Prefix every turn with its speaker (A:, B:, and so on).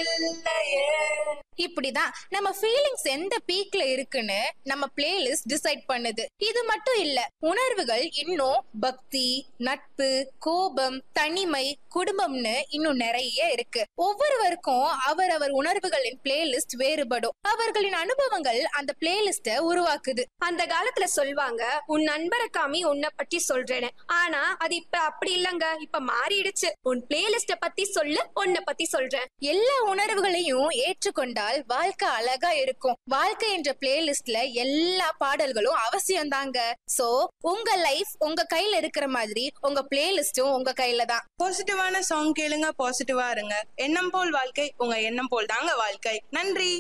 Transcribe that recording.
A: இல்லையே
B: இப்படிதான் நம்ம ஃபீலிங்ஸ் எந்த பீக்ல இருக்குன்னு நம்ம பிளேலிஸ்ட் டிசைட் பண்ணுது இது மட்டும் இல்ல உணர்வுகள் இன்னும் பக்தி நட்பு கோபம் தனிமை குடும்பம்னு இன்னும் நிறைய இருக்கு ஒவ்வொருவருக்கும் அவரவர் உணர்வுகளின் பிளேலிஸ்ட் வேறுபடும் அவர்களின் அனுபவங்கள் அந்த பிளேலிஸ்ட உருவாக்குது
C: அந்த காலத்துல சொல்வாங்க உன் நண்பரை காமி உன்னை பத்தி சொல்றேன்னு ஆனா அது இப்ப அப்படி இல்லங்க இப்ப மாறிடுச்சு உன் பிளேலிஸ்ட பத்தி சொல்லு உன்னை பத்தி சொல்றேன்
B: எல்லா உணர்வுகளையும் ஏற்றுக்கொண்டால் வாழ்க்கை அழகா இருக்கும் வாழ்க்கை என்ற பிளேலிஸ்ட்ல எல்லா பாடல்களும் அவசியம் தாங்க சோ உங்க லைஃப் உங்க கையில இருக்கிற மாதிரி உங்க பிளேலிஸ்டும் உங்க கையில தான்
A: பாசிட்டிவான சாங் கேளுங்க பாசிட்டிவா இருங்க எண்ணம் போல் வாழ்க்கை உங்க எண்ணம் போல் தாங்க வாழ்க்கை நன்றி